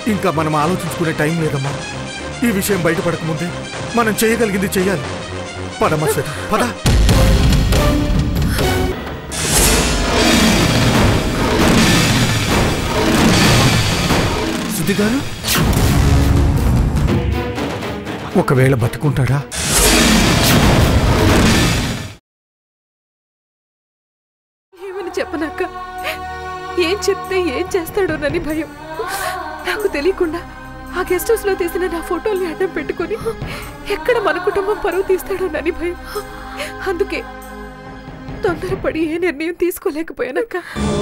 ఇంకా మనం ఆలోచించుకునే టైం లేదమ్మా ఈ విషయం బయటపడకముందే మనం చేయగలిగింది చెయ్యాలి పదమ్మా శ్వేత పద శృతి గారు ఒకవేళ బతుకుంటాడా ఏమని చెప్పనాక ఏం చెప్తే ఏం చేస్తాడోనని భయం నాకు తెలియకుండా ఆ గెస్ట్ హౌస్ లో తీసిన నా ఫోటోల్ని అడ్డం పెట్టుకొని ఎక్కడ మన కుటుంబం పరువు తీస్తాడోనని భయం అందుకే తొందరపడి ఏ నిర్ణయం తీసుకోలేకపోయానక్క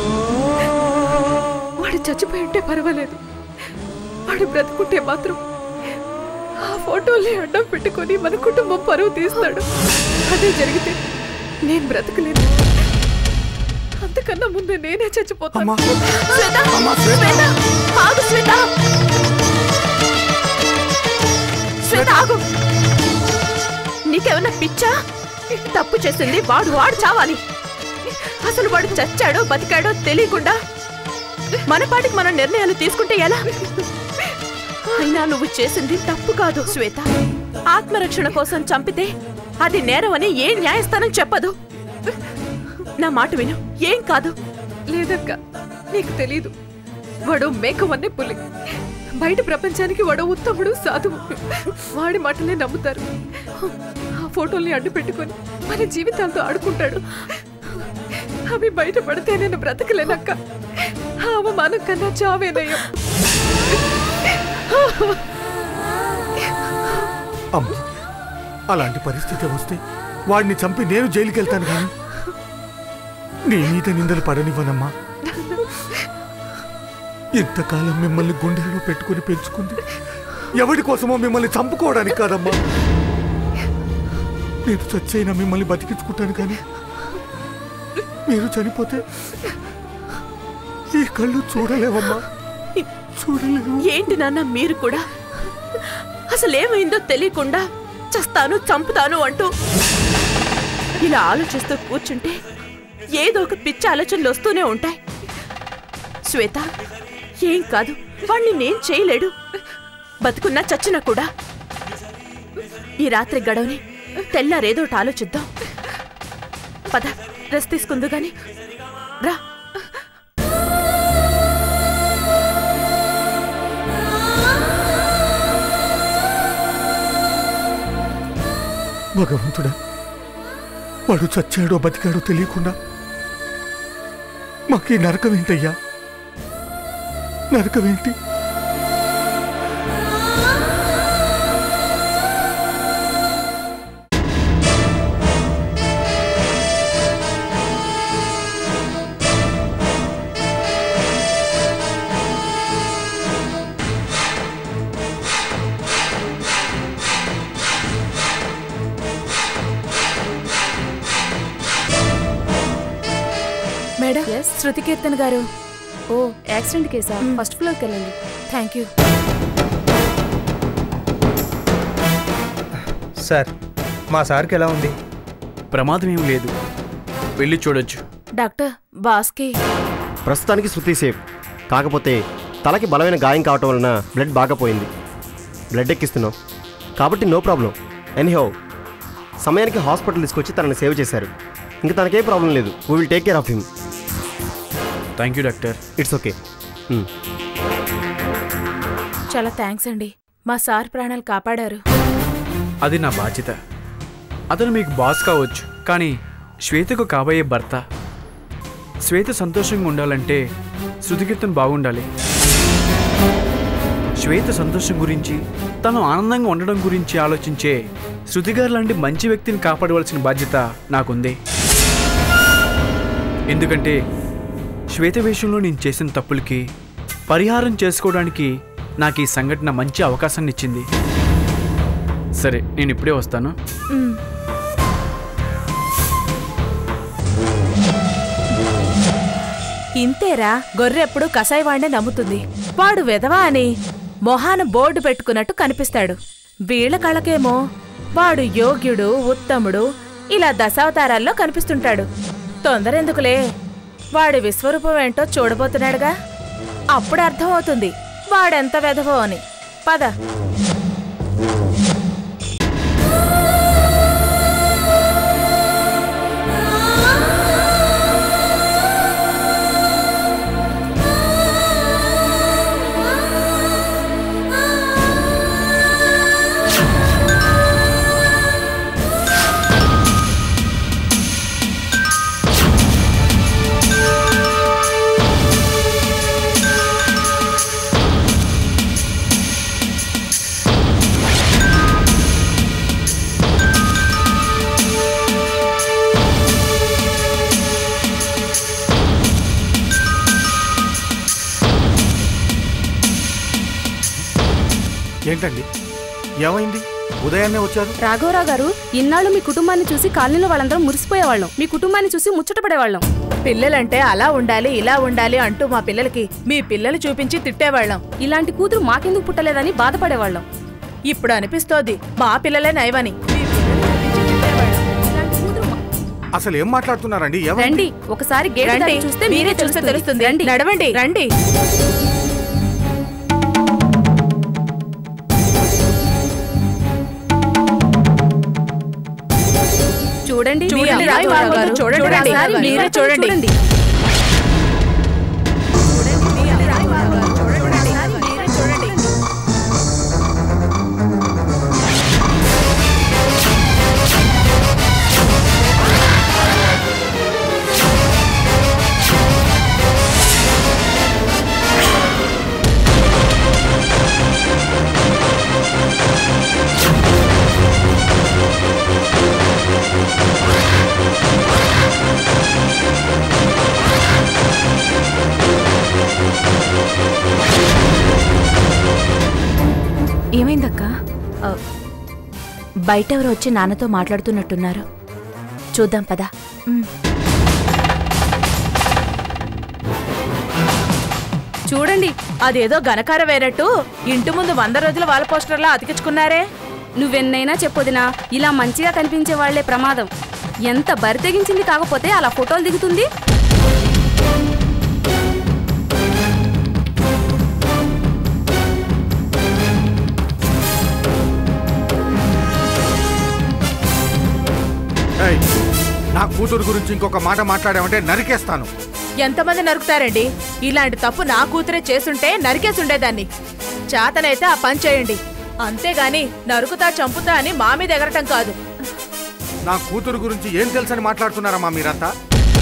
వాడు చచ్చిపోయి ఉంటే పర్వాలేదు వాడు బ్రతుకుంటే మాత్రం ఆ ఫోటోల్ని అడ్డం పెట్టుకొని మన కుటుంబం పరువు తీస్తాడు అదే జరిగితే నేను బ్రతకలేను అంతకన్నా ముందే నేనే చచ్చిపోతాను అమ్మా శ్వేత! అమ్మా, శ్వేత! శ్వేత! ఆగు శ్వేత! శ్వేత ఆగు నీకేమన్నా పిచ్చా తప్పు చేసింది వాడు వాడు చావాలి అసలు వాడు చచ్చాడో బతికాడో తెలియకుండా మన పాటికి మనం నిర్ణయాలు తీసుకుంటే ఎలా అయినా నువ్వు చేసింది తప్పు కాదు శ్వేత ఆత్మరక్షణ కోసం చంపితే అది నేరం అని ఏ న్యాయస్థానం చెప్పదు నా మాట విను ఏం కాదు లేదక్క నీకు తెలీదు వాడు మేకవన్నే పులి బయట ప్రపంచానికి వాడు ఉత్తముడు సాధువు వాడి మాటలే నమ్ముతారు ఆ ఫోటోల్ని అడ్డు పెట్టుకొని మన జీవితాలతో ఆడుకుంటాడు అవి బయట పడితే నేను బ్రతకలేనక్క ఆ అవమానం కన్నా చావేనయ్యో అమ్మ అలాంటి పరిస్థితి వస్తే వాడిని చంపి నేను జైలుకి వెళ్తాను కానీ నీ మీద నిందలు పడనివ్వనమ్మా ఇంతకాలం మిమ్మల్ని గుండెల్లో పెట్టుకుని పెంచుకుంది ఎవరి కోసమో మిమ్మల్ని చంపుకోవడానికి కాదమ్మా నేను చచ్చైనా మిమ్మల్ని బతికించుకుంటాను కానీ మీరు చనిపోతే ఈ కళ్ళు చూడలేవమ్మా చూడలేవు ఏంటి నాన్న మీరు కూడా అసలు ఏమైందో తెలియకుండా చస్తాను చంపుతాను అంటూ ఇలా ఆలోచిస్తూ కూర్చుంటే ఏదో ఒక పిచ్చి ఆలోచనలు వస్తూనే ఉంటాయి శ్వేత ఏం కాదు వాణ్ణి నేను చేయలేడు బతుకున్నా చచ్చినా కూడా ఈ రాత్రి గడవని తెల్లారేదో ఒకటి ఆలోచిద్దాం పద రెస్ట్ తీసుకుందు గాని రా భగవంతుడా వాడు చచ్చాడో బతికాడో తెలియకుండా మాకీ నరకం ఏంటయ్యా నరకమేంటి మేడం శృతి కీర్తన్ గారు ఓ యాక్సిడెంట్ కేసా ఫస్ట్ ఫ్లోర్కి వెళ్ళండి థ్యాంక్ యూ సార్ మా సార్కి ఎలా ఉంది ప్రమాదం ఏం లేదు వెళ్ళి చూడొచ్చు డాక్టర్ బాస్కి ప్రస్తుతానికి శృతి సేఫ్ కాకపోతే తలకి బలమైన గాయం కావటం వలన బ్లడ్ బాగా పోయింది బ్లడ్ ఎక్కిస్తున్నాం కాబట్టి నో ప్రాబ్లం ఎనీహౌ సమయానికి హాస్పిటల్ తీసుకొచ్చి తనని సేవ్ చేశారు ఇంకా తనకే ప్రాబ్లం లేదు we will take care of him thank you doctor it's okay చాలా థ్యాంక్స్ అండి మా సార్ ప్రాణాలు కాపాడారు అది నా బాధ్యత అతను మీకు బాస్ కావచ్చు కానీ శ్వేతకు కాబోయే భర్త శ్వేత సంతోషంగా ఉండాలంటే శృతికీర్తన్ బాగుండాలి శ్వేత సంతోషం గురించి తను ఆనందంగా ఉండడం గురించి ఆలోచించే శృతిగారు లాంటి మంచి వ్యక్తిని కాపాడవలసిన బాధ్యత నాకుంది ఎందుకంటే శ్వేత విషయంలో నేను చేసిన తప్పులకి పరిహారం చేసుకోవడానికి నాకు ఈ సంఘటన మంచి అవకాశాన్ని ఇచ్చింది సరే నేను ఇప్పుడే వస్తాను మ్, ఇంతేరా గొర్రెప్పుడు కసాయివాణ్ణే నమ్ముతుంది వాడు వెధవా అని మొహాన బోర్డు పెట్టుకున్నట్టు కనిపిస్తాడు వీళ్ళ కళ్ళకేమో వాడు యోగ్యుడు ఉత్తముడు ఇలా దశావతారాల్లో కనిపిస్తుంటాడు తొందరెందుకులే వాడి విశ్వరూపం ఏంటో చూడబోతున్నాడుగా అప్పుడు అర్థమవుతుంది వాడెంత వెధవో అని పద ఏంటండి ఏమైంది ఉదయాన్నే వచ్చారు రాఘవరావు గారు ఇన్నాళ్ళు మీ కుటుంబాన్ని చూసి కాలనీలో వాళ్ళందరం మురిసిపోయేవాళ్ళం మీ కుటుంబాన్ని చూసి ముచ్చటపడేవాళ్ళం పిల్లలంటే అలా ఉండాలి ఇలా ఉండాలి అంటూ మా పిల్లలకి మీ పిల్లలు చూపించి తిట్టేవాళ్ళం ఇలాంటి కూతురు మాకెందుకు పుట్టలేదని బాధపడేవాళ్ళం ఇప్పుడు అనిపిస్తోంది మా పిల్లలే నయవని మీ పిల్లలు చూపించి తిట్టేవాళ్ళం. ఇలాంటి కూతురు మా- అసలు ఏం మాట్లాడుతున్నారండి ఏమైంది రండి ఒకసారి గేట్ రండి దాటి చూస్తే మీరే చూస్తే తెలుస్తుంది రండి నడవండి రండి చూడండి చూడండి, మీరే రాఘవరావు గారు, చూడండి, చూడండి, ఒకసారి రాఘవరావు మీరే గారు, చూడండి. చూడండి ఏమైందక్క బయట ఎవరు వచ్చి నాన్నతో మాట్లాడుతున్నట్టున్నారు చూద్దాం పదా చూడండి అదేదో గనకార వేరట్టు ఇంటి ముందు వంద రోజుల వాల్ పోస్టర్లా అతికించుకున్నారే నువ్వెన్నైనా చెప్పొదినా ఇలా మంచిగా కనిపించే వాళ్లే ప్రమాదం ఎంత బరి తెగించింది కాకపోతే అలా ఫోటోలు దిగుతుంది ఏయ్, నా కూతురు గురించి ఇంకొక మాట మాట్లాడామంటే నరికేస్తాను ఎంతమంది నరుకుతారండి ఇలాంటి తప్పు నా కూతురే చేసుంటే నరికేసి ఉండేదాన్ని చేతనైతే ఆ పని చేయండి అంతేగాని నరుకుతా చంపుతా అని మా మీద ఎగరటం కాదు నా కూతురు గురించి ఏం తెలుసని మాట్లాడుతున్నారమ్మా మీరంతా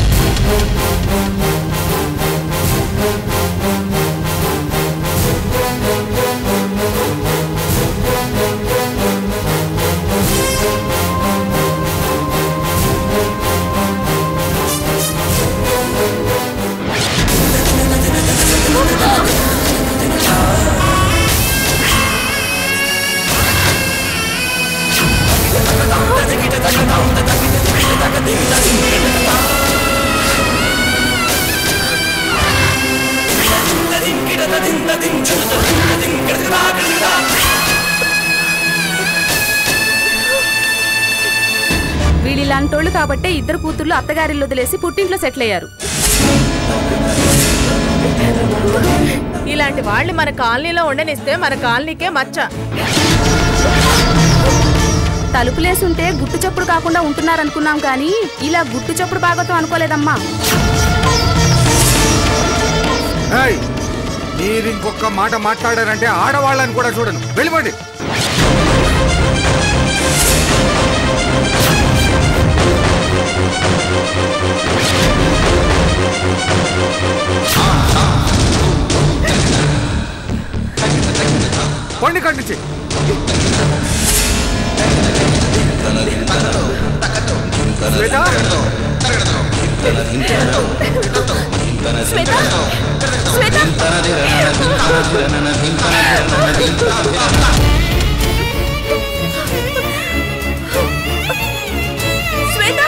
వీళ్ళిలాంటోళ్ళు కాబట్టే ఇద్దరు కూతుర్లు అత్తగారిల్లు వదిలేసి పుట్టింట్లో సెటిల్ అయ్యారు ఇలాంటి వాళ్ళని మన కాలనీలో ఉండనిస్తే మన కాలనీకే మచ్చ తలుపులేసుంటే గుట్టు చప్పుడు కాకుండా ఉంటున్నారనుకున్నాం కానీ ఇలా గుట్టు చప్పుడు బాగోతం అనుకోలేదమ్మా ఏయ్, మీరు ఇంకొక మాట మాట్లాడారంటే ఆడవాళ్ళని కూడా చూడను వెళ్ళిపోండి పండి కండిచి శ్వేత శ్వేత శ్వేత శ్వేత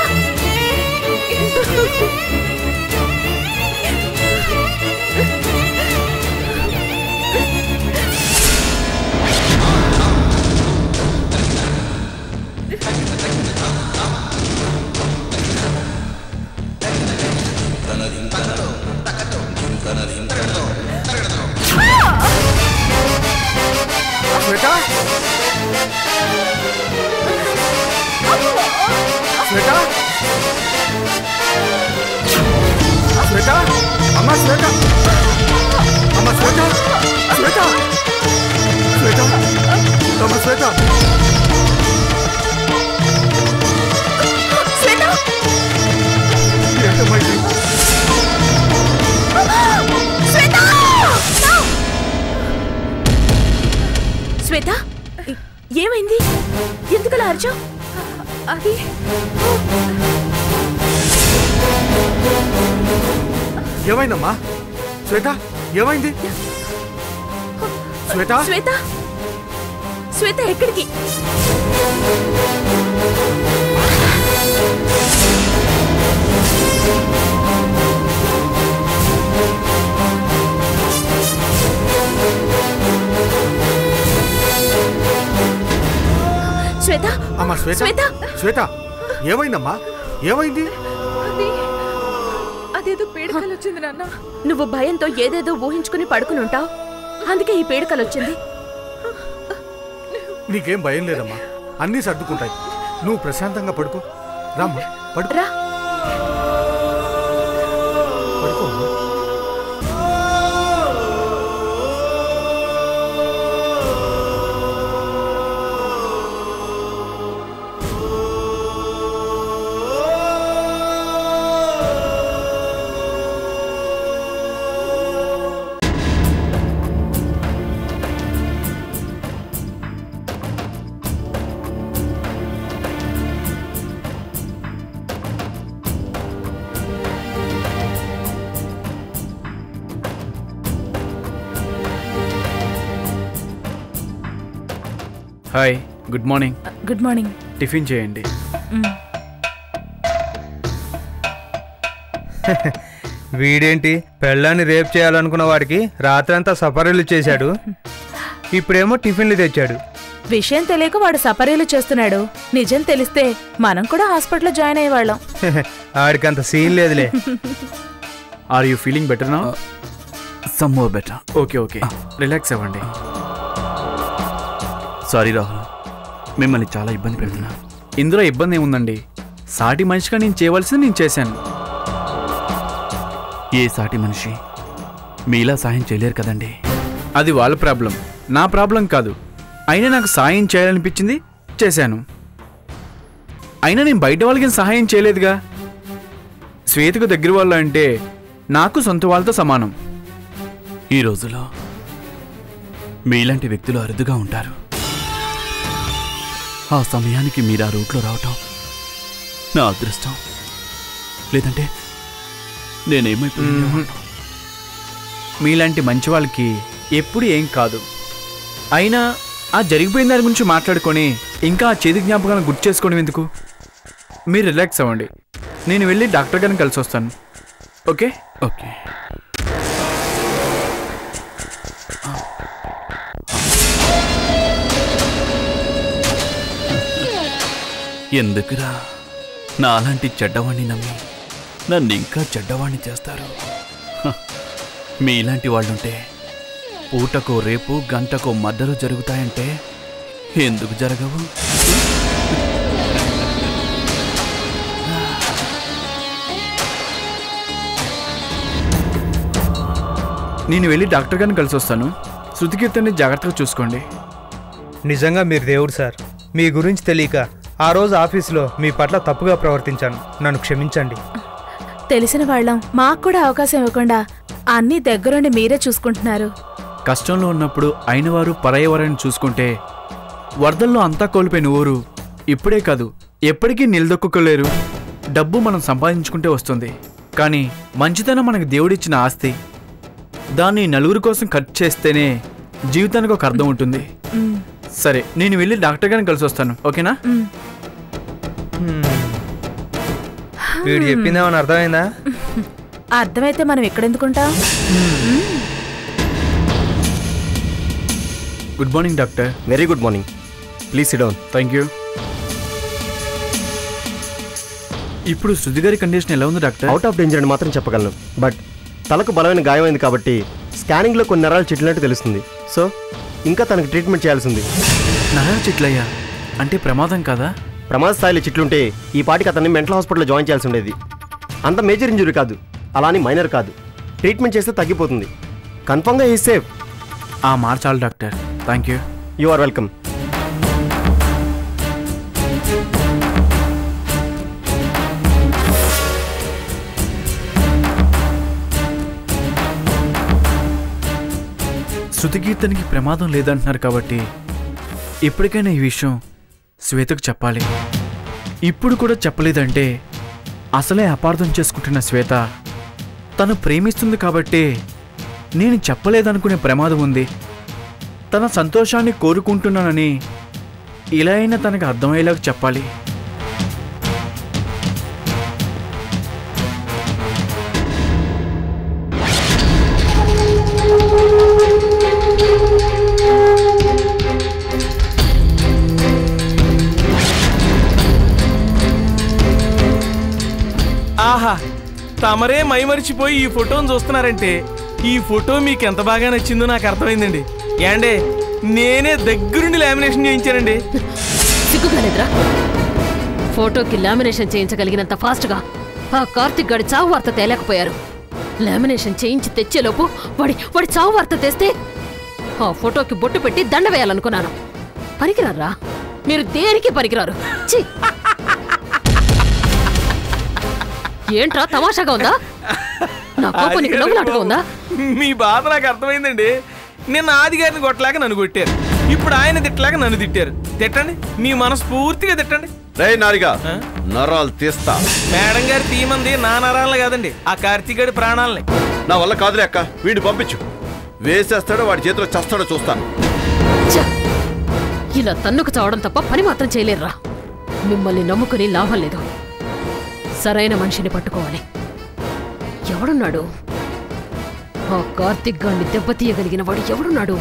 శ్వేత అమ్మ శ్వేత శ్వేత శ్వేత అమ్మ శ్వేత శ్వేత ఏంటమ్మా ఇది? శ్వేత శ్వేత ఏమైంది ఎందుకలా అరిచావు అది ఏమైందమ్మా శ్వేత ఏమైంది శ్వేత శ్వేత శ్వేత ఎక్కడికి శ్వేత అమ్మా శ్వేత శ్వేత శ్వేత ఏమైందమ్మా ఏమైంది అదేదో పీడకలు వచ్చింది నాన్న నువ్వు భయంతో ఏదేదో ఊహించుకుని పడుకుని ఉంటావు అందుకే ఈ పీడకలు వచ్చింది నీకేం భయం లేదమ్మా అన్నీ సర్దుకుంటాయి నువ్వు ప్రశాంతంగా పడుకో రామ్మా పడుకో రా పడుకో అమ్మా. Hi good morning good morning tiffin చేయండి వీడేంటి పెళ్ళాన్ని రేప్ చేయాలనుకున్న వాడికి రాత్రంతా సఫరీలు చేశాడు ఇప్పుడేమో టిఫిన్లు తెచ్చాడు విషయం తెలియక వాడు సపరీలు చేస్తున్నాడు నిజం తెలిస్తే మనం కూడా హాస్పిటల్లో జాయిన్ అయ్యేవాళ్ళం ఆడికంత సీన్ లేదులే ఆర్ యూ ఫీలింగ్ బెటర్ నా some more better okay okay relax అవ్వండి సారీ రాహుల్ మిమ్మల్ని చాలా ఇబ్బంది పెడుతున్నా ఇందులో ఇబ్బంది ఏముందండి సాటి మనిషిగా నేను చేయవలసింది నేను చేశాను ఏ సాటి మనిషి మీలా సాయం చేయలేరు కదండి అది వాళ్ళ ప్రాబ్లం నా ప్రాబ్లం కాదు అయినా నాకు సాయం చేయాలనిపించింది చేశాను అయినా నేను బయట వాళ్ళకి ఏం సహాయం చేయలేదుగా శ్వేతకు దగ్గర వాళ్ళు అంటే నాకు సొంత వాళ్ళతో సమానం ఈ రోజులో మీలాంటి వ్యక్తులు అరుదుగా ఉంటారు ఆ సమయానికి మీరు ఆ రూట్లో రావటం నా అదృష్టం లేదంటే నేనేమైపోయాను మీలాంటి మంచి వాళ్ళకి ఎప్పుడు ఏం కాదు అయినా ఆ జరిగిపోయిన దాని గురించి మాట్లాడుకొని ఇంకా ఆ చేతి జ్ఞాపకాలను గుర్తు చేసుకోవడం ఎందుకు మీరు రిలాక్స్ అవ్వండి నేను వెళ్ళి డాక్టర్ గారిని కలిసి వస్తాను ఓకే ఓకే ఎందుకురా నాలాంటి చెడ్డవాణ్ణి నమ్మి నన్ను ఇంకా చెడ్డవాణ్ణి చేస్తారు హ, మీలాంటి వాళ్ళుంటే పూటకో రేపు గంటకో మద్దలు జరుగుతాయంటే ఎందుకు జరగవు నేను వెళ్ళి డాక్టర్ గారిని కలిసి వస్తాను శృతికీర్తన్ని జాగ్రత్తగా చూసుకోండి నిజంగా మీరు దేవుడు సార్ మీ గురించి తెలియక ఆ రోజు ఆఫీసులో మీ పట్ల తప్పుగా ప్రవర్తించాను నన్ను క్షమించండి తెలిసిన వాళ్ళం మాకు కూడా అవకాశం ఇవ్వకుండా అన్నీ దగ్గరుండి మీరే చూసుకుంటున్నారు కష్టంలో ఉన్నప్పుడు అయినవారు పరాయవారని చూసుకుంటే వరదల్లో అంతా కోల్పోయిన ఊరు ఇప్పుడే కాదు ఎప్పటికీ నిలదొక్కుకోలేరు డబ్బు మనం సంపాదించుకుంటే వస్తుంది కానీ మంచితనం మనకు దేవుడిచ్చిన ఆస్తి దాన్ని నలుగురి కోసం ఖర్చు చేస్తేనే జీవితానికి ఒక అర్థం ఉంటుంది మ్, సరే నేను వెళ్ళి డాక్టర్ గారిని కలిసి వస్తాను ఓకేనా మ్. వీడు చెప్పిందేమని అర్థమైందా అర్థమైతే మనం ఎక్కడెందుకుంటాం good morning doctor very good morning please sit down thank you ఇప్పుడు శృతి గారి కండిషన్ ఎలా ఉంది డాక్టర్ అవుట్ ఆఫ్ డేంజర్ అని మాత్రం చెప్పగలను బట్ తలకు బలమైన గాయమైంది కాబట్టి స్కానింగ్లో కొన్ని నరాలు చిట్లినట్టు తెలుస్తుంది సో ఇంకా తనకు ట్రీట్మెంట్ చేయాల్సి ఉంది నరాలు చిట్లయ్యా అంటే ప్రమాదం కదా ప్రమాద స్థాయిలో చిట్లుంటే ఈ పాటికి అతన్ని మెంటల్ హాస్పిటల్లో జాయిన్ చేయాల్సి ఉండేది అంత మేజర్ ఇంజురీ కాదు అలాని మైనర్ కాదు ట్రీట్మెంట్ చేస్తే తగ్గిపోతుంది కన్ఫర్మ్గా ఈ సేఫ్ ఆ మాట చాలు doctor thank you you are welcome శృతికీర్తనికి ప్రమాదం లేదంటున్నారు కాబట్టి ఇప్పటికైనా ఈ విషయం శ్వేతకు చెప్పాలి ఇప్పుడు కూడా చెప్పలేదంటే అసలే అపార్థం చేసుకుంటున్న శ్వేత తను ప్రేమిస్తుంది కాబట్టి నేను చెప్పలేదనుకునే ప్రమాదం ఉంది తన సంతోషాన్ని కోరుకుంటున్నానని ఇలా అయినా తనకు అర్థమయ్యేలాగా చెప్పాలి ఆహా తమరే మైమరిచిపోయి ఈ ఫోటోని చూస్తున్నారంటే ఈ ఫోటో మీకు ఎంత బాగా నచ్చిందో నాకు అర్థమైందండి ఏండే నేనే దగ్గరుండి లామినేషన్ చేయించానండి సిగ్గుగాలేదురా ఫోటోకి లామినేషన్ చేయించగలిగినంత ఫాస్ట్గా ఆ కార్తిక్ గాడి చావు వార్త తేలేకపోయారు లామినేషన్ చేయించి తెచ్చేలోపు వాడి వాడి చావు వార్త తెస్తే ఆ ఫోటోకి బొట్టు పెట్టి దండ వేయాలనుకున్నాను పనికిరారా మీరు దేనికి పనికిరారు ఛీ! ఏంట్రా తమాషాగా ఉందా నా కోపం నీకు నవ్వులాటగా ఉందా మీ బాధ నాకు అర్థమైందండి నిన్న ఆది గారిని కొట్టలేక నన్ను కొట్టారు ఇప్పుడు ఆయన తిట్టలేక నన్ను తిట్టారు తిట్టండి మీ మనస్ఫూర్తిగా తిట్టండి రే నారిగా నరాలు తీస్తా మేడం గారి తీమంది నా నరాలను కాదండి ఆ కార్తీక్ గారి ప్రాణాలని నా వల్ల కాదులే అక్క వీడిని పంపించు వేసేస్తాడో వాడి చేతిలో చస్తాడో చూస్తాను ఛ! ఇలా తన్నుకు చావడం తప్ప పని మాత్రం చేయలేరురా మిమ్మల్ని నమ్ముకుని లాభం లేదు సరైన మనిషిని పట్టుకోవాలి ఎవడున్నాడు ఆ కార్తిక్ గాన్ని దెబ్బతీయగలిగిన వాడు ఎవడున్నాడు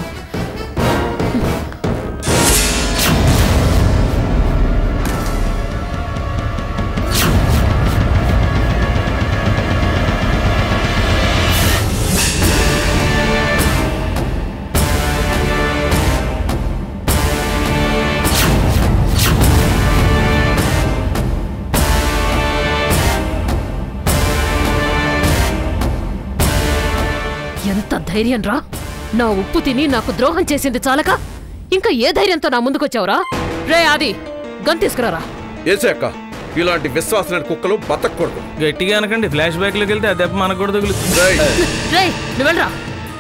ఎంత ధైర్యం రా నా ఉప్పు తిని నాకు ద్రోహం చేసింది చాలక ఇంకా ఏ ధైర్యంతో నా ముందుకొచ్చావురా రే ఆది గన్ తీసుకురారా ఏసే అక్క ఇలాంటి విశ్వాసమైన కుక్కలు బతకూడదు గట్టిగా అనకండి ఫ్లాష్ బ్యాక్ లోకి వెళ్తే ఆ దెబ్బ మనకు కూడా తగులుతుంది రే నువ్వెళ్ళరా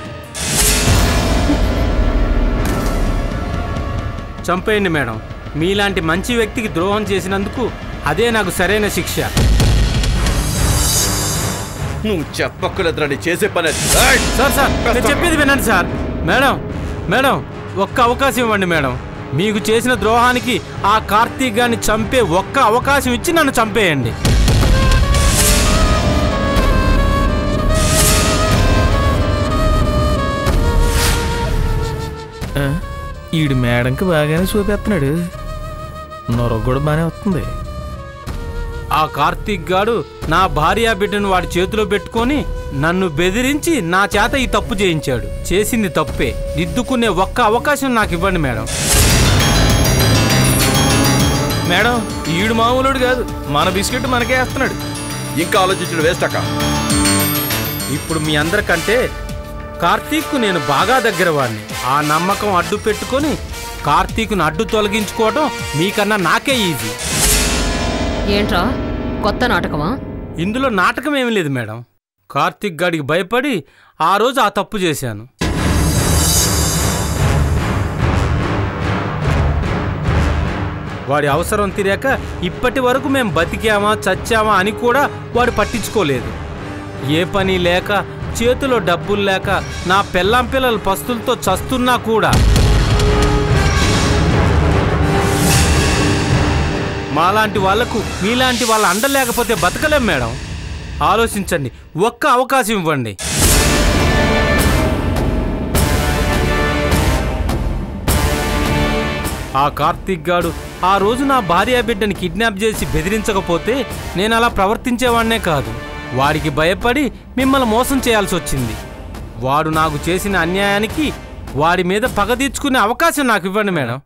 చంపేయండి మేడం మీలాంటి మంచి వ్యక్తికి ద్రోహం చేసినందుకు అదే నాకు సరైన శిక్ష నువ్వు చెప్పక్కర్లేదురా నీ చేసే పని అది. ఏయ్! సార్ సార్ నేను చెప్పేది వినండి సార్ మేడం మేడం ఒక్క అవకాశం ఇవ్వండి మేడం మీకు చేసిన ద్రోహానికి ఆ కార్తీక్ గారిని చంపే ఒక్క అవకాశం ఇచ్చి నన్ను చంపేయండి ఆ, ఈడు మేడంకి బాగానే చూపేస్తున్నాడు నొరగ కూడా బాగానే వస్తుంది ఆ కార్తీక్ గాడు నా భార్య బిడ్డను వాడి చేతిలో పెట్టుకొని నన్ను బెదిరించి నా చేత ఈ తప్పు చేయించాడు చేసింది తప్పే దిద్దుకునే ఒక్క అవకాశం నాకు ఇవ్వండి మేడం మేడం ఈడు మామూలుడు కాదు మన బిస్కెట్ మనకే వేస్తున్నాడు ఇంకా ఆలోచించడం వేస్ట్ అక్క ఇప్పుడు మీ అందరికంటే కార్తీక్ నేను బాగా దగ్గర వాడిని ఆ నమ్మకం అడ్డు పెట్టుకొని కార్తీక్ను అడ్డు తొలగించుకోవడం మీకన్నా నాకే ఈజీ ఏంట్రా కొత్త నాటకమా ఇందులో నాటకం ఏమీ లేదు మేడం కార్తీక్ గాడికి భయపడి ఆ రోజు ఆ తప్పు చేశాను వాడి అవసరం తీరాక ఇప్పటి వరకు మేము బతికామా చచ్చామా అని కూడా వాడు పట్టించుకోలేదు ఏ పని లేక చేతిలో డబ్బులు లేక నా పెళ్ళాం పిల్లలు పస్తులతో చస్తున్నా కూడా మాలాంటి వాళ్లకు మీలాంటి వాళ్ళ అండ లేకపోతే బతకలేం మేడం ఆలోచించండి ఒక్క అవకాశం ఇవ్వండి ఆ కార్తీక్ గాడు ఆ రోజు నా భార్య బిడ్డని కిడ్నాప్ చేసి బెదిరించకపోతే నేను అలా ప్రవర్తించేవాడినే కాదు వాడికి భయపడి మిమ్మల్ని మోసం చేయాల్సి వచ్చింది వాడు నాకు చేసిన అన్యాయానికి వాడి మీద పగ తీర్చుకునే అవకాశం నాకు ఇవ్వండి మేడం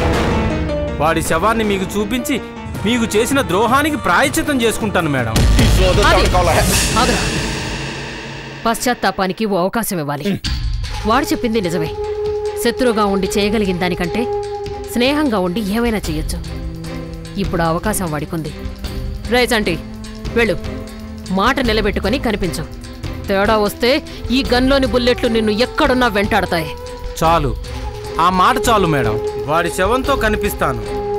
వాడి శవాన్ని మీకు చూపించి మీకు చేసిన ద్రోహానికి ప్రాయశ్చితం చేసుకుంటాను మేడం ఆది, ఆగరా. పశ్చాత్తాపానికి ఓ అవకాశం ఇవ్వాలి వాడు చెప్పింది నిజమే శత్రువుగా ఉండి చేయగలిగిన దానికంటే స్నేహంగా ఉండి ఏమైనా చెయ్యొచ్చు ఇప్పుడు ఆ అవకాశం వాడికుంది రైజంటి వెళ్ళు మాట నిలబెట్టుకొని కనిపించు తేడా వస్తే ఈ గన్లోని బుల్లెట్లు నిన్ను ఎక్కడున్నా వెంటాడతాయి చాలు ఆ మాట చాలు మేడం వాడి శవంతో కనిపిస్తాను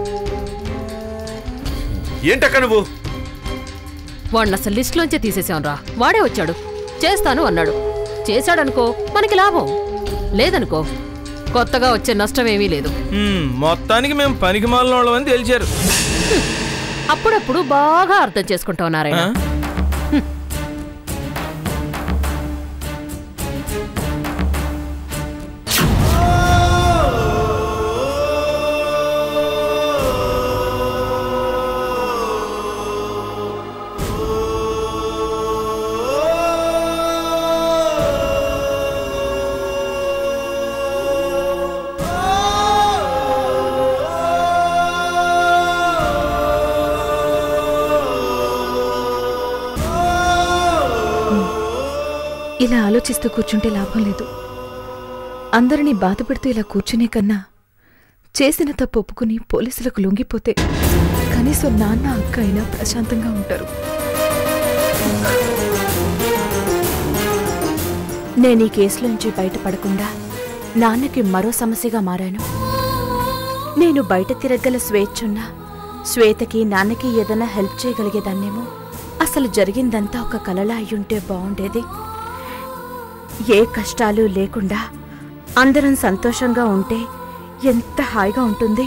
ఏంటక్క నువ్వు వాడిని అసలు లిస్టులోంచే తీసేసాంరా వాడే వచ్చాడు చేస్తాను అన్నాడు చేశాడనుకో మనకి లాభం లేదనుకో కొత్తగా వచ్చే నష్టమేమీ లేదు హ్మ్, మొత్తానికి మేము పనికి మాలిన వాళ్ళమని తెలిచారు అప్పుడప్పుడు బాగా అర్థం చేసుకుంటావు నారాయణ ఇలా ఆలోచిస్తూ కూర్చుంటే లాభం లేదు అందరినీ బాధ పెడుతూ ఇలా కూర్చునే కన్నా చేసిన తప్పు ఒప్పుకుని పోలీసులకు లొంగిపోతే కనీసం నాన్న అక్క అయినా ప్రశాంతంగా ఉంటారు నేను ఈ కేసులోంచి బయటపడకుండా నాన్నకి మరో సమస్యగా మారాను నేను బయట తిరగల స్వేచ్ఛున్నా శ్వేతకి నాన్నకి ఏదైనా హెల్ప్ చేయగలిగేదాన్నేమో అసలు జరిగిందంతా ఒక కలలా అయ్యుంటే బాగుండేది ఏ కష్టాలు లేకుండా అందరం సంతోషంగా ఉంటే ఎంత హాయిగా ఉంటుంది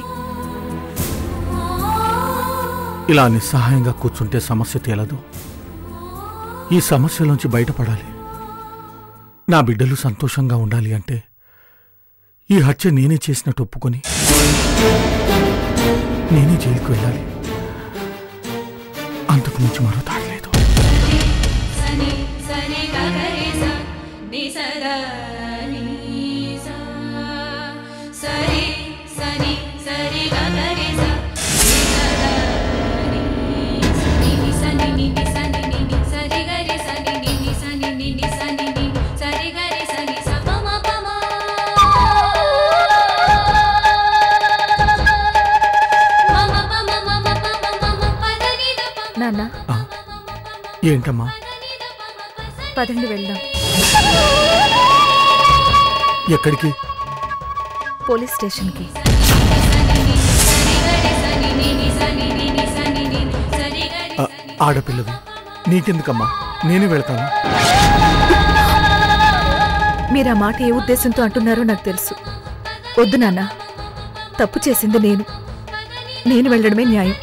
ఇలా నిస్సహాయంగా కూర్చుంటే సమస్య తేలదు ఈ సమస్యలోంచి బయటపడాలి నా బిడ్డలు సంతోషంగా ఉండాలి అంటే ఈ హత్య నేనే చేసినట్టు ఒప్పుకొని నేనే జైలుకు వెళ్ళాలి అంతకు మించి మరో దారి లేదు సని సని గగరి స ని సద ని స సరి సని సరి గగరి స ని సద ని స ని ని సని ని ని సని ని ని సరి గరి సని ని ని సని ని ని సని ని సరి గరి సని స ప మ ప మ మ మ ప మ మ మ ప మ మ మ ప ద ని ద ప నాన్న ఏంటమ్మా పదండి వెళ్దాం ఎక్కడికి పోలీస్ స్టేషన్కి ఆ, ఆడపిల్లవి నీకెందుకమ్మా నేనే వెళ్తాను మీరు ఆ మాట ఏ ఉద్దేశంతో అంటున్నారో నాకు తెలుసు వద్దు నాన్న తప్పు చేసింది నేను నేను వెళ్ళడమే న్యాయం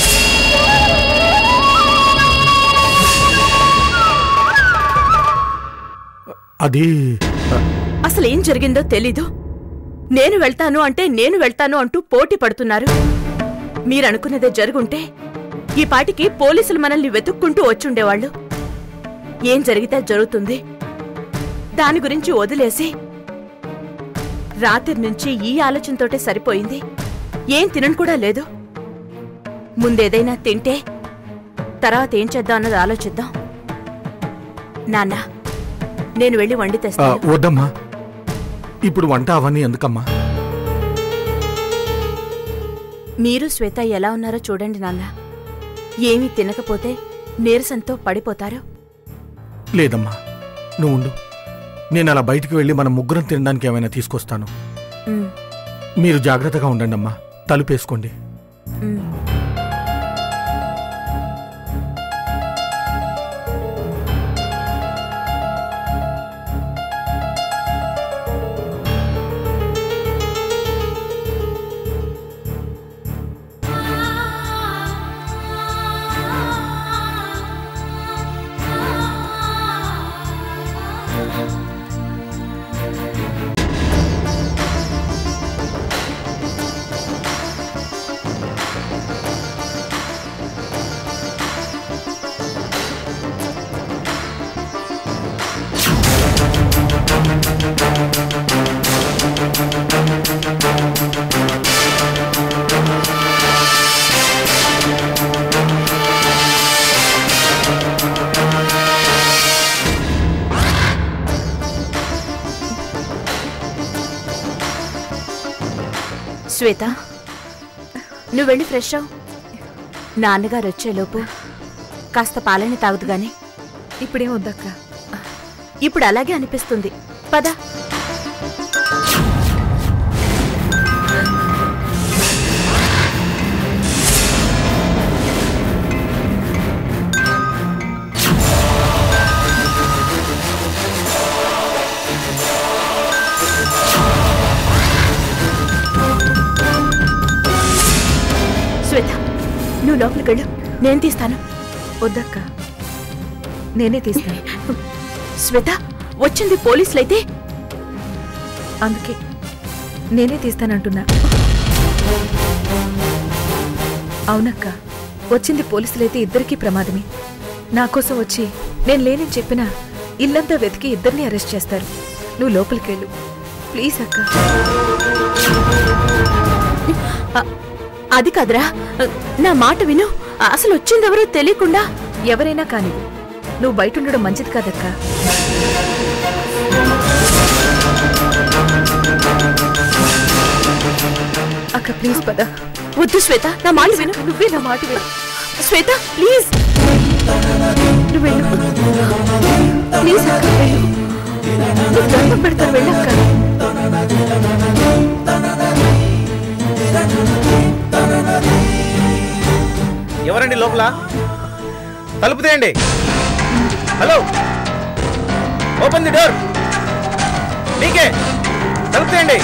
అది అసలు ఏం జరిగిందో తెలీదు నేను వెళ్తాను అంటే నేను వెళ్తాను అంటూ పోటీ పడుతున్నారు మీరనుకున్నదే జరుగుంటే ఈ పాటికి పోలీసులు మనల్ని వెతుక్కుంటూ వచ్చుండేవాళ్ళు ఏం జరిగితే జరుగుతుంది దాని గురించి వదిలేసి రాత్రి నుంచి ఈ ఆలోచనతోటే సరిపోయింది ఏం తినను కూడా లేదు ముందేదైనా తింటే తర్వాత ఏం చేద్దాం అన్నది ఆలోచిద్దాం నాన్న నేను వెళ్ళి వండి ఆ, తెస్తాను వద్దమ్మా ఇప్పుడు వంట అవన్నీ ఎందుకమ్మా మీరు శ్వేత ఎలా ఉన్నారో చూడండి నాన్న ఏమీ తినకపోతే నీరసంతో పడిపోతారు లేదమ్మా నువ్వు ఉండు నేను అలా బయటికి వెళ్ళి మన ముగ్గురం తినడానికి ఏమైనా తీసుకొస్తాను ఉమ్, మీరు జాగ్రత్తగా ఉండండి అమ్మా తలుపేసుకోండి ఉమ్. శ్వేత నువ్వు వెళ్ళి ఫ్రెష్ అవు నాన్నగారు వచ్చేలోపు కాస్త పాలని తాగుదు గాని ఇప్పుడేం వద్దక్క ఇప్పుడు అలాగే అనిపిస్తుంది పద శ్వేత నువ్వు లోపలికి వెళ్ళు నేను తీస్తాను వద్దక్క నేనే తీస్తాను శ్వేత వచ్చింది పోలీసులైతే అందుకే నేనే తీస్తానంటున్నా అవునక్క వచ్చింది పోలీసులైతే ఇద్దరికీ ప్రమాదమే నా కోసం వచ్చి నేను లేనని చెప్పినా ఇల్లంతా వెతికి ఇద్దరిని అరెస్ట్ చేస్తారు నువ్వు లోపలికి వెళ్ళు ప్లీజ్ అక్క అ- అది కాదురా నా మాట విను అసలు వచ్చిందెవరో తెలియకుండా ఎవరైనా కాని నువ్వు బయట ఉండడం మంచిది కాదక్కా అక్క ప్లీజ్ పద వద్దు శ్వేత నా మాట విను నువ్వే నా మాట విను శ్వేత ప్లీజ్ నువ్వు వెళ్ళు ప్లీజ్ అక్క వెళ్ళు నీకు దండం పెడతాను వెళ్ళక్క ఎవరండి లోపల తలుపు తీయండి హలో ఓపెన్ ది డోర్ మీకే తలుపు తీయండి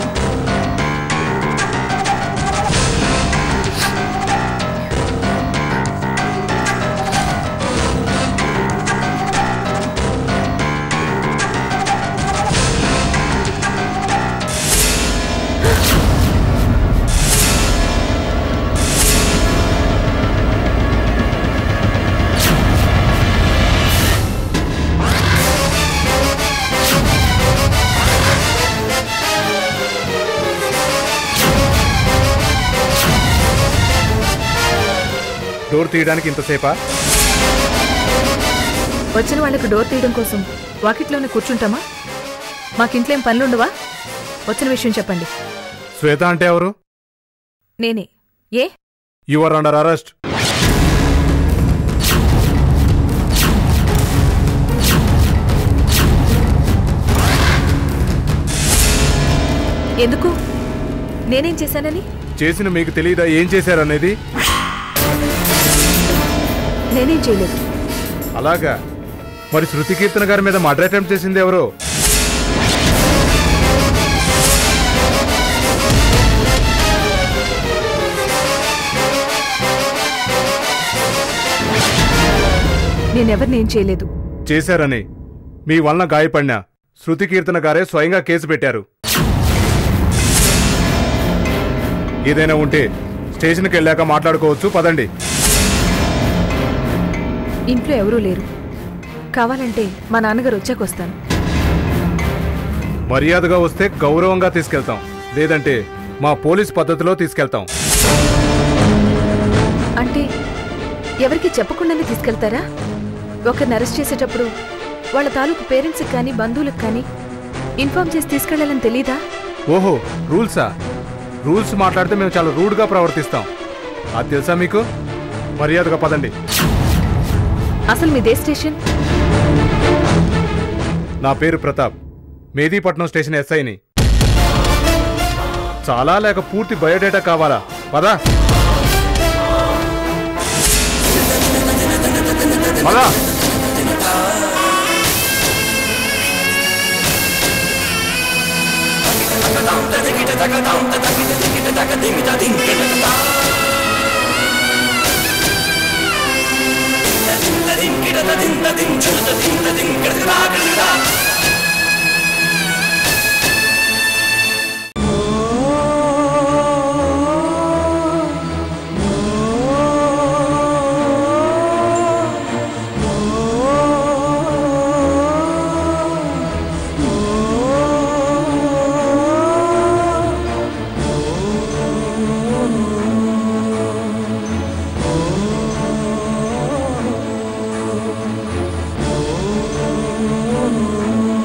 డోర్ తీయడానికి ఇంతసేపా వచ్చిన వాళ్ళకి డోర్ తీయడం కోసం వాకిట్లోనే కూర్చుంటామా మాకింట్లో ఏం పనులుండవా వచ్చిన విషయం చెప్పండి శ్వేత అంటే ఎవరు నేనే ఏ యు ఆర్ అండర్ అరెస్ట్ ఎందుకు నేనేం చేశానని చేసిన మీకు తెలియదా ఏం చేశారనేది నేనేం చేయలేదు అలాగా మరి శృతి కీర్తన గారి మీద మర్డర్ అటెంప్ట్ చేసింది ఎవరు నేనెవరిని ఏం చేయలేదు చేశారని మీ వలన గాయపడిన శృతి కీర్తన గారే స్వయంగా కేసు పెట్టారు ఏదైనా ఉంటే స్టేషన్కి వెళ్ళాక మాట్లాడుకోవచ్చు పదండి ఇంట్లో ఎవరూ లేరు కావాలంటే మా నాన్నగారు వచ్చాక వస్తాను మర్యాదగా వస్తే గౌరవంగా తీసుకెళ్తాం లేదంటే మా పోలీస్ పద్ధతిలో తీసుకెళ్తాం అంటే ఎవరికి చెప్పకుండానే తీసుకెళ్తారా ఒకరిని అరెస్ట్ చేసేటప్పుడు వాళ్ళ తాలూకు పేరెంట్స్కి కానీ బంధువులకు కానీ ఇన్ఫార్మ్ చేసి తీసుకెళ్లాలని తెలీదా ఓహో రూల్సా రూల్స్ మాట్లాడితే మేము చాలా రూడ్గా ప్రవర్తిస్తాం అది తెలుసా మీకు మర్యాదగా పదండి అసలు మీదే స్టేషన్ నా పేరు ప్రతాప్ మేదీపట్నం స్టేషన్ ఎస్ఐని చాలా లేక పూర్తి బయోడేటా కావాలా పదా పదా Oh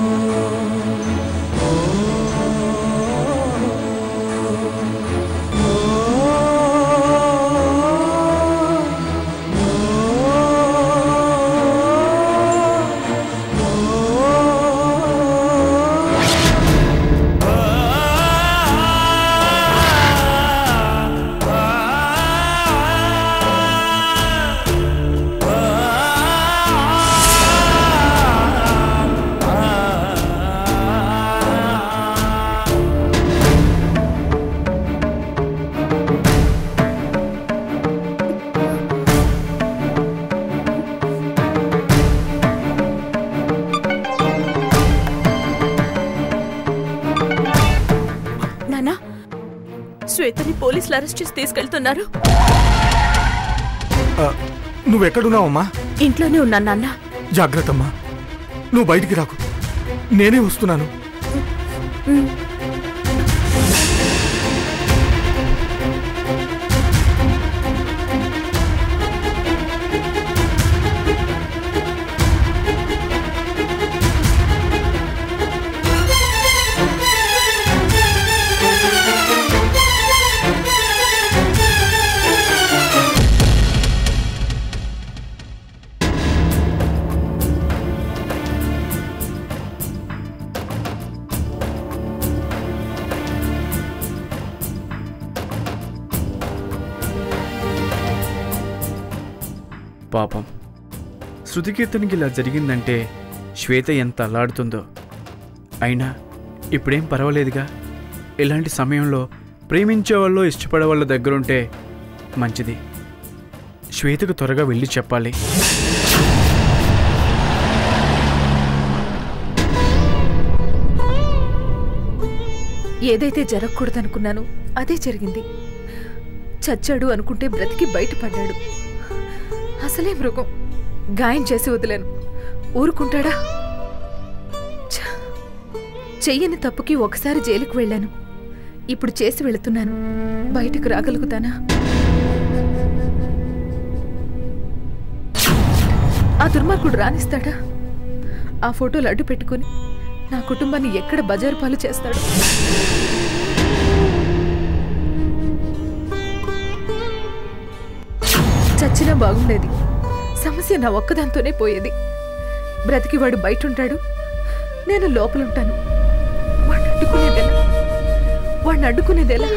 నాన్న శ్వేతని పోలీసులు అరెస్ట్ చేసి తీసుకెళ్తున్నారు ఆ, నువ్వెక్కడున్నావమ్మా ఇంట్లోనే ఉన్నాను నాన్న జాగ్రత్తమ్మా నువ్వు బయటికి రాకు నేనే వస్తున్నాను పాపం శృతికీర్తనకి ఇలా జరిగిందంటే శ్వేత ఎంత అల్లాడుతుందో అయినా ఇప్పుడేం పర్వాలేదుగా ఇలాంటి సమయంలో ప్రేమించే వాళ్ళు ఇష్టపడే వాళ్ళ దగ్గరుంటే మంచిది శ్వేతకు త్వరగా వెళ్ళి చెప్పాలి ఏదైతే జరగకూడదనుకున్నానో అదే జరిగింది చచ్చాడు అనుకుంటే బ్రతికి బయటపడ్డాడు అసలే మృగం గాయం చేసి వదిలాను ఊరుకుంటాడా ఛ! చెయ్యని తప్పుకి ఒకసారి జైలుకు వెళ్ళాను ఇప్పుడు చేసి వెళుతున్నాను బయటకు రాగలుగుతానా ఆ దుర్మార్గుడు రానిస్తాడా ఆ ఫోటోలు అడ్డు పెట్టుకుని నా కుటుంబాన్ని ఎక్కడ బజారు పాలు చేస్తాడు చచ్చినా బాగుండేది సమస్య నా ఒక్కదాంతోనే పోయేది బ్రతికి వాడు బయట ఉంటాడు నేను లోపలుంటాను వాడిని అడ్డుకునేదెలా వాడిని అడ్డుకునేదెలా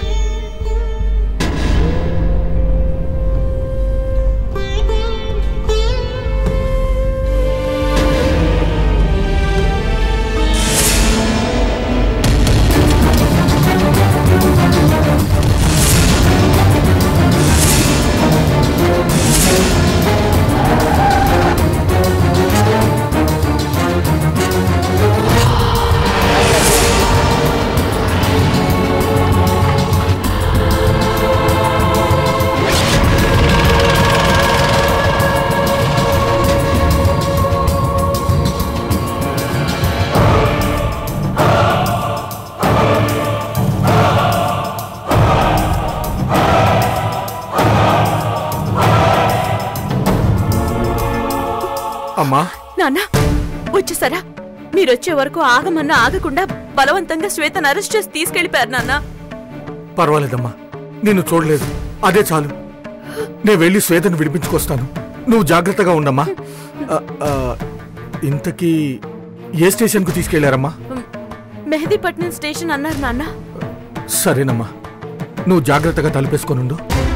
అమ్మా నాన్న వచ్చేసారా మీరొచ్చే వరకు ఆగమన్నా ఆగకుండా బలవంతంగా శ్వేతను అరెస్ట్ చేసి తీసుకెళ్లిపోయారు నాన్న పర్వాలేదమ్మా నిన్ను చూడలేదు అదే చాలు నేను వెళ్ళి శ్వేతను విడిపించుకొస్తాను నువ్వు జాగ్రత్తగా ఉండమ్మా ఆ, ఆ, ఇంతకీ ఏ స్టేషన్కు తీసుకెళ్లారమ్మా మెహదీపట్నం స్టేషన్ అన్నారు నాన్న సరేనమ్మా నువ్వు జాగ్రత్తగా తలుపేసుకొనుండు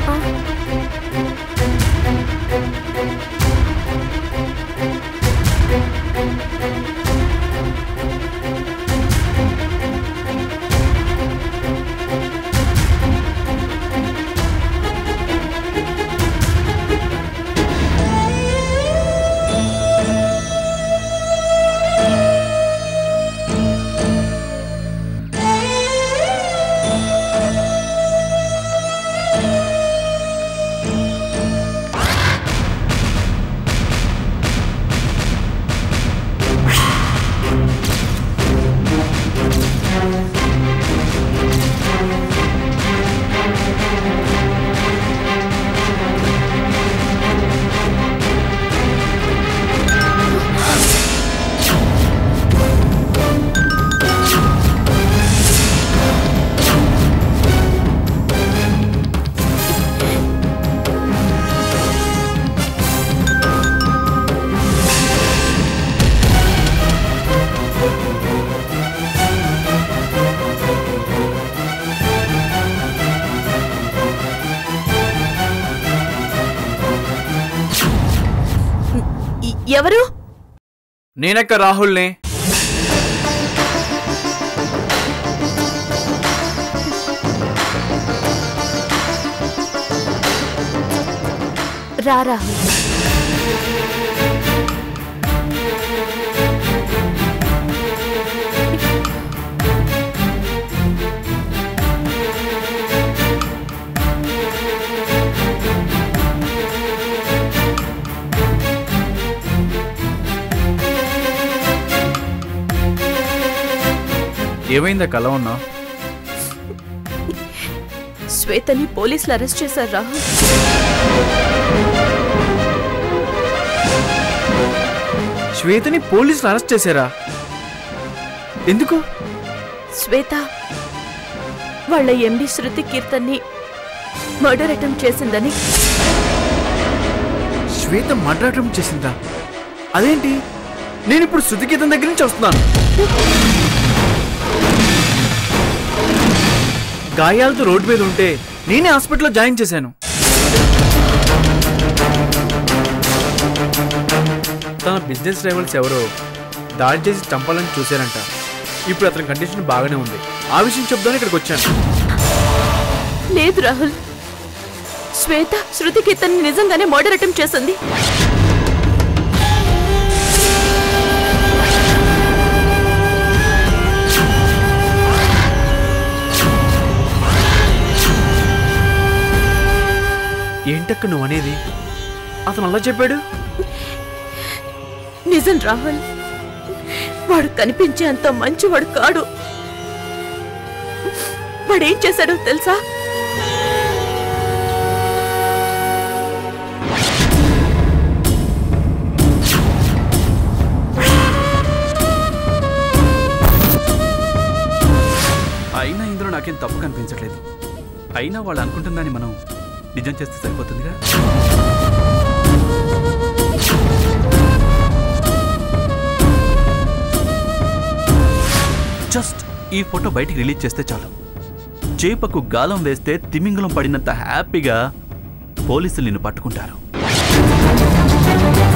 ఎ- ఎవరు నేనక్క రాహుల్నే రా రాహుల్ ఏమైందా కల ఉన్నావు శ్వేతని పోలీసులు అరెస్ట్ చేశారు రాహుల్ శ్వేతని పోలీసులు అరెస్ట్ చేశారా ఎందుకు శ్వేత వాళ్ళ ఎండి శృతి కీర్తన్ని మర్డర్ అటెంప్ట్ చేసిందని శ్వేత మర్డర్ చేసిందా అదేంటి నేను ఇప్పుడు శృతిగీతం దగ్గర నుంచి వస్తున్నాను గాయాలతో రోడ్డు మీద ఉంటే నేనే హాస్పిటల్లో జాయిన్ చేశాను తన బిజినెస్ రైవల్స్ ఎవరో దాడి చేసి చంపాలని చూశారంట ఇప్పుడు అతని కండిషన్ బాగానే ఉంది ఆ విషయం చెప్దాని ఇక్కడికి వచ్చాను లేదు రాహుల్ శ్వేత శృతి కీర్తన్ని నిజంగానే మర్డర్ అటెంప్ట్ చేసింది ఏంటక్క నువ్వు అనేది అతను అలా చెప్పాడు నిజం రాహుల్ వాడు కనిపించే అంత మంచివాడు కాడు వాడేం చేశాడో తెలుసా అయినా ఇందులో నాకేం తప్పు కనిపించట్లేదు అయినా వాళ్ళు అనుకుంటుందని మనం నిజం చేస్తే సరిపోతుందిగా జస్ట్ ఈ ఫోటో బయటికి రిలీజ్ చేస్తే చాలు చేపకు గాలం వేస్తే తిమింగలం పడినంత హ్యాపీగా పోలీసులు నిన్ను పట్టుకుంటారు